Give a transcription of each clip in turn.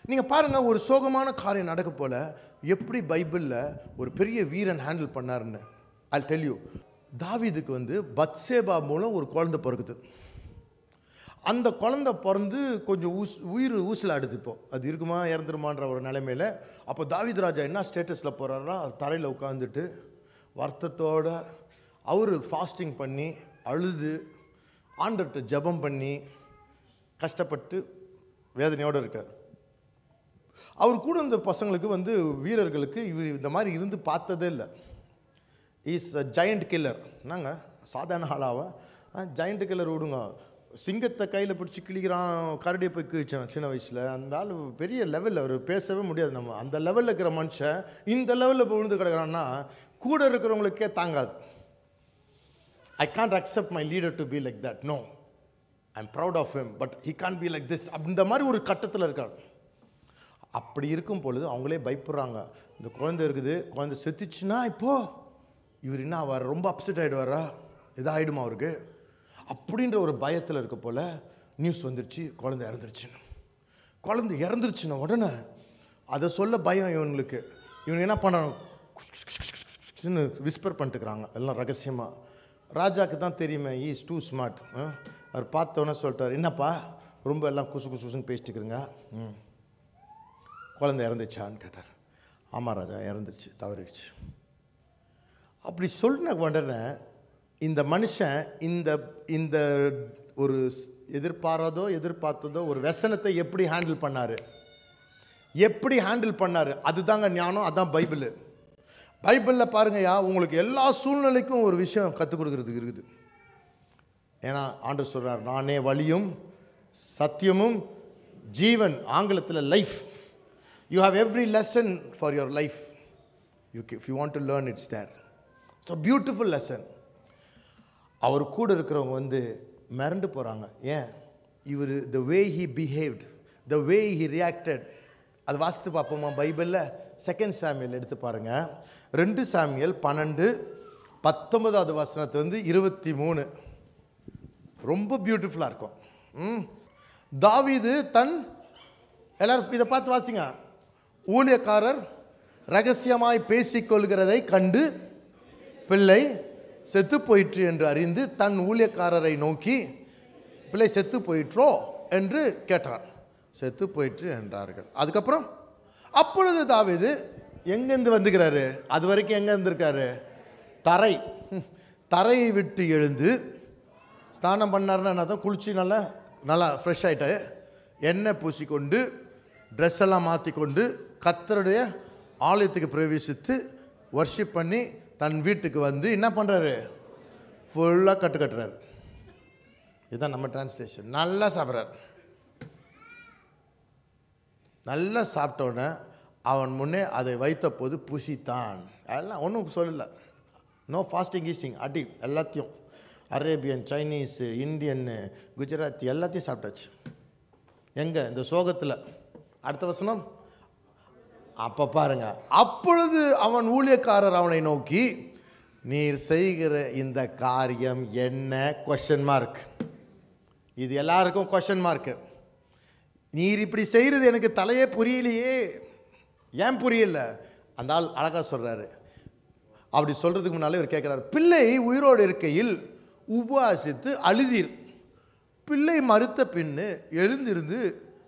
நீங்கள் பாருங்கள் ஒரு சோகமான காரியம் நடக்க போல எப்படி பைபிளில் ஒரு பெரிய வீரன் ஹேண்டில் பண்ணாருன்னு ஐ டெல் யூ தாவீதுக்கு வந்து பத்சேபா மூலம் ஒரு குழந்தை பிறகுது அந்த குழந்தை பிறந்து கொஞ்சம் ஊஸ் உயிர் ஊசல் ஆடுது இப்போ அது இருக்குமா இறந்துருமான்ற ஒரு நிலைமையில் அப்போ தாவீது ராஜா என்ன ஸ்டேட்டஸில் போகிறாரா தரையில் உட்காந்துட்டு வருத்தத்தோட அவர் ஃபாஸ்டிங் பண்ணி அழுது ஆண்டர்கிட்ட ஜெபம் பண்ணி கஷ்டப்பட்டு வேதனையோடு இருக்கார் அவர் கூட இருந்த பசங்களுக்கு வந்து வீரர்களுக்கு இவர் இந்த மாதிரி இருந்து பார்த்ததே இல்லை இஸ் அ ஜெயண்ட் கில்லர் என்னங்க சாதாரண ஆளாவ ஜெயண்ட் கில்லர் விடுங்க சிங்கத்தை கையில் பிடிச்சி கிழிக்கிறான் கரடியை போய் கிழிச்சான் சின்ன வயசில் அந்த ஆள் பெரிய லெவலில் அவர் பேசவே முடியாது நம்ம அந்த லெவலில் இருக்கிற மனுஷன் இந்த லெவலில் போய் விழுந்து கிடக்குறான்னா கூட இருக்கிறவங்களுக்கே தாங்காது I can't accept my leader to be like that no I am proud of him but he can't be like this இந்த மாதிரி ஒரு கட்டத்தில் இருக்கார் அப்படி இருக்கும் பொழுது அவங்களே பயப்படுறாங்க இந்த குழந்தை இருக்குது குழந்தை செத்துச்சுன்னா இப்போ இவர் என்ன ஆவார் ரொம்ப அப்செட் ஆகிடுவாரா இதாகிடுமா அவருக்கு அப்படின்ற ஒரு பயத்தில் இருக்க போல் நியூஸ் வந்துருச்சு குழந்தை இறந்துருச்சுன்னு குழந்தை இறந்துருச்சுன்னா உடனே அதை சொல்ல பயம் இவங்களுக்கு இவங்க என்ன பண்ணுறாங்க விஸ்பர் பண்ணிட்டுக்கிறாங்க எல்லாம் ரகசியமாக ராஜாக்கு தான் தெரியுமே ஈஸ் டூ ஸ்மார்ட் அவர் பார்த்தோன்னே சொல்லிட்டார் என்னப்பா ரொம்ப எல்லாம் குசு குசு குசுன்னு பேசிட்டுக்கிறீங்க ம் குழந்தை இறந்துச்சான்னு கேட்டார் ஆமாம் ராஜா இறந்துருச்சு தவறிடுச்சு அப்படி சொன்ன உடனே இந்த மனுஷன் இந்த இந்த ஒரு ஸ்- எதிர்பாராதோ எதிர்பார்த்ததோ ஒரு व्यசனத்தை எப்படி ஹேண்டில் பண்ணார் எப்படி ஹேண்டில் பண்ணார் அதுதாங்க ஞானம் அதான் பைபிள் பைபிளில் பாருங்கய்யா உங்களுக்கு எல்லா சூழ்நிலைக்கும் ஒரு விஷயம் கற்றுக் கொடுக்கறதுக்கு இருக்குது ஏன்னா ஆண்டவர் சொல்றார் நானே வழியும் சத்தியமும் ஜீவன் ஆங்கிலத்தில் life you have every lesson for your life you if you want to learn it's there so beautiful lesson அவர் கூட இருக்கிறவங்க வந்து மிரண்டு போகிறாங்க ஏன் இவர் the way he behaved the way he reacted அது வாசித்து பார்ப்போமா பைபிளில் செகண்ட் சாமியல் எடுத்து பாருங்க ரெண்டு சாமியல் பன்னெண்டு பத்தொன்பதாவது வசனத்துலேருந்து இருபத்தி மூணு ரொம்ப பியூட்டிஃபுல்லாக இருக்கும் ம் தாவீது தன் எல்லாரும் இதை பார்த்து வாசிங்க ஊழியக்காரர் ரகசியமாய் பேசிக்கொள்கிறதை கண்டு பிள்ளை செத்து போயிற்று என்று அறிந்து தன் ஊழியக்காரரை நோக்கி பிள்ளை செத்து போயிற்றோ என்று கேட்டான் செத்து போயிற்று என்றார்கள் அதுக்கப்புறம் அப்பொழுது தாவீது எங்கேருந்து வந்துக்கிறாரு அது வரைக்கும் எங்கே இருந்திருக்காரு தரை ம். தரையை விட்டு எழுந்து ஸ்நானம் பண்ணாருன்னா என்ன தான் குளிச்சு நல்லா நல்லா ஃப்ரெஷ் ஆகிட்டு எண்ணெய் பூசிக்கொண்டு ட்ரெஸ் எல்லாம் மாற்றிக்கொண்டு கத்தருடைய ஆலயத்துக்கு பிரவேசித்து வர்ஷிப் பண்ணி தன் வீட்டுக்கு வந்து என்ன பண்ணுறாரு ஃபுல்லாக கட்டு கட்டுறாரு இதுதான் நம்ம டிரான்ஸ்லேஷன் நல்லா சாப்பிட்றாரு நல்லா சாப்பிட்டோன்னே அவன் முன்னே அதை வைத்த போது புசித்தான் அதெல்லாம் ஒன்றும் சொல்லலை நோ ஃபாஸ்டிங் கீஸ்டிங் அடி எல்லாத்தையும் அரேபியன் சைனீஸு இந்தியன்னு குஜராத்தி எல்லாத்தையும் சாப்பிட்டாச்சு எங்கே இந்த சோகத்தில் அடுத்த வசனம் அப்போ பாருங்க அப்பொழுது அவன் ஊழியக்காரர் அவனை நோக்கி நீர் செய்கிற இந்த காரியம் என்ன கொஷன் மார்க் இது எல்லாருக்கும் கொஷன் மார்க்கு நீர் இப்படி செய்கிறது எனக்கு தலையே புரியலையே ஏன் புரியல அந்த ஆள் அழகாக சொல்கிறாரு அப்படி சொல்கிறதுக்கு முன்னாலே இவர் கேட்குறாரு பிள்ளை உயிரோடு இருக்கையில் உபவாசித்து அழுதீர் பிள்ளை மறுத்த பின்னு எழுந்திருந்து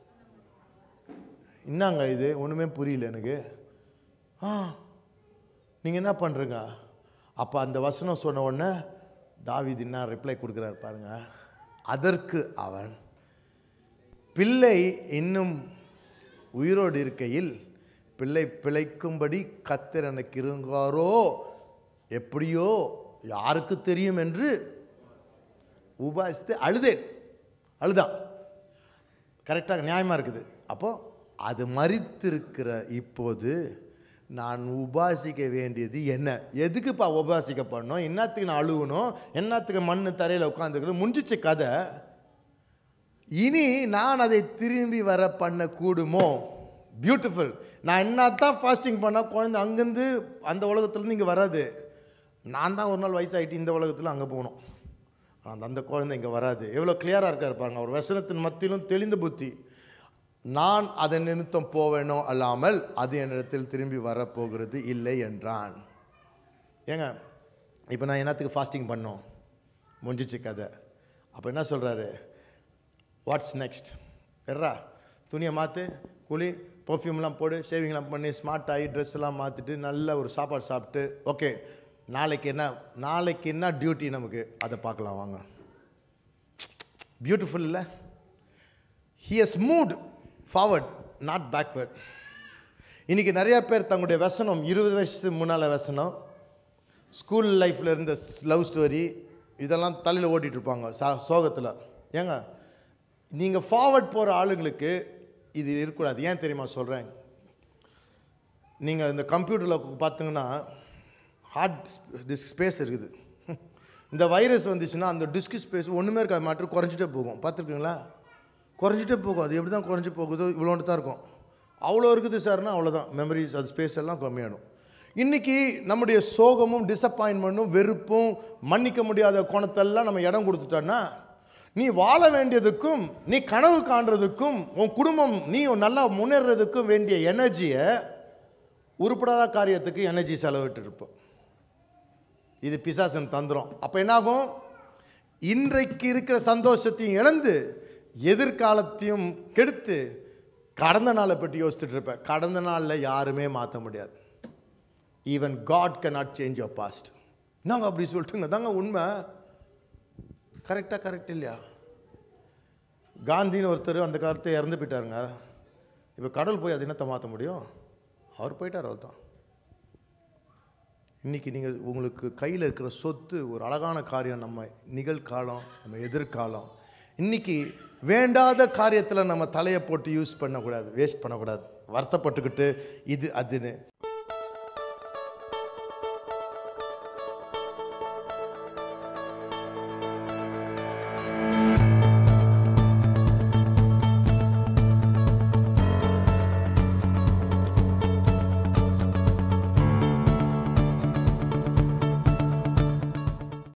என்னங்க இது ஒன்றுமே புரியல எனக்கு ஆ நீங்கள் என்ன பண்ணுறீங்க அப்போ அந்த வசனம் சொன்ன உடனே தாவீது என்ன ரிப்ளை கொடுக்குறாரு பாருங்க அதற்கு அவன் பிள்ளை இன்னும் உயிரோடு இருக்கையில் பிள்ளை பிழைக்கும்படி கத்தர் எனக்கு இருங்காரோ எப்படியோ யாருக்கு தெரியும் என்று உபாசித்து அழுதேன் அழுதான் கரெக்டாக நியாயமாக இருக்குது அப்போ அது மறித்திருக்கிற இப்போது நான் உபாசிக்க வேண்டியது என்ன எதுக்குப்பா உபாசிக்க பண்ணணும் என்னத்துக்கு நான் அழுகணும் என்னத்துக்கு மண் தரையில் உட்காந்துக்கணும் முடிஞ்சிச்சு கதை இனி நான் அதை திரும்பி வர பண்ண கூடுமோ பியூட்டிஃபுல் நான் என்ன தான் ஃபாஸ்டிங் பண்ணால் குழந்தை அங்கேருந்து அந்த உலகத்துலேருந்து இங்கே வராது நான் தான் ஒரு நாள் வயசாகிட்டு இந்த உலகத்தில் அங்கே போகணும் அந்த அந்த குழந்தை இங்கே வராது எவ்வளோ கிளியராக இருக்கார் பாருங்க அவர் வசனத்தின் மத்தியிலும் தெளிந்த புத்தி நான் அதன் நிமித்தம் போவேனோ அல்லாமல் அது என்னிடத்தில் திரும்பி வரப்போகிறது இல்லை என்றான் ஏங்க இப்போ நான் என்னத்துக்கு ஃபாஸ்டிங் பண்ணோம் முடிஞ்சிச்சு கதை அப்போ என்ன சொல்கிறாரு வாட்ஸ் நெக்ஸ்ட் எட்ரா துணியை மாற்று குளி பர்ஃப்யூம்லாம் போடு ஷேவிங்லாம் பண்ணி ஸ்மார்ட் ஆகி ட்ரெஸ் எல்லாம் மாற்றிட்டு நல்ல ஒரு சாப்பாடு சாப்பிட்டு ஓகே நாளைக்கு என்ன நாளைக்கு என்ன டியூட்டி நமக்கு அதை பார்க்கலாம் வாங்க பியூட்டிஃபுல் இல்லை he has moved forward not backward இன்றைக்கி நிறையா பேர் தங்களுடைய வசனம் இருபது வருஷத்துக்கு முன்னால் வசனம் ஸ்கூல் லைஃப்பில் இருந்த லவ் ஸ்டோரி இதெல்லாம் தலையில் ஓட்டிகிட்டு இருப்பாங்க சா சோகத்தில் ஏங்க நீங்கள் ஃபார்வர்ட் போகிற ஆளுங்களுக்கு இது இருக்கக்கூடாது ஏன் தெரியுமா சொல்கிறேன் நீங்கள் இந்த கம்ப்யூட்டரில் பார்த்தீங்கன்னா ஹார்ட் டிஸ்க் ஸ்பேஸ் இருக்குது இந்த வைரஸ் வந்துச்சுன்னா அந்த டிஸ்க் ஸ்பேஸ் ஒன்றுமே இருக்காது மாற்று குறைஞ்சிட்டே போகும் பார்த்துருக்கீங்களா குறைஞ்சிட்டே போகும் அது எப்படி தான் குறைஞ்சி போகுதோ இவ்வளோண்டு தான் இருக்கும் அவ்வளோ இருக்குது சார்னா அவ்வளோதான் மெமரிஸ் அது ஸ்பேஸ் எல்லாம் கம்மியாயிடும் இன்றைக்கி நம்முடைய சோகமும் டிசப்பாயின்மெண்ட்டும் வெறுப்பும் மன்னிக்க முடியாத கோணத்தெல்லாம் நம்ம இடம் கொடுத்துட்டோன்னா நீ வாழ வேண்டியதுக்கும் நீ கனவு காண்றதுக்கும் உன் குடும்பம் நீ நல்லா முன்னேறதுக்கும் வேண்டிய எனர்ஜியை உருப்படாத காரியத்துக்கு எனர்ஜி செலவிட்டு இருப்போம் இது பிசாசன் தந்துரும் அப்போ என்னாகும் இன்றைக்கு இருக்கிற சந்தோஷத்தையும் இழந்து எதிர்காலத்தையும் கெடுத்து கடந்த நாளை பற்றி யோசிச்சுட்டு இருப்பேன் கடந்த நாளில் யாருமே மாற்ற முடியாது even God can not change your past நாங்கள் அப்படி சொல்லிட்டுங்க தாங்க உண்மை கரெக்டாக கரெக்ட் இல்லையா காந்தின்னு ஒருத்தர் அந்த காலத்தை இறந்து போயிட்டாருங்க இப்போ கடல் போய் அது என்னத்தை மாற்ற முடியும் அவர் போயிட்டார் அவர் தான் இன்றைக்கி நீங்கள் உங்களுக்கு கையில் இருக்கிற சொத்து ஒரு அழகான காரியம் நம்ம நிகழ்காலம் நம்ம எதிர்காலம் இன்றைக்கி வேண்டாத காரியத்தில் நம்ம தலையை போட்டு யூஸ் பண்ணக்கூடாது வேஸ்ட் பண்ணக்கூடாது வருத்தப்பட்டுக்கிட்டு இது அதுன்னு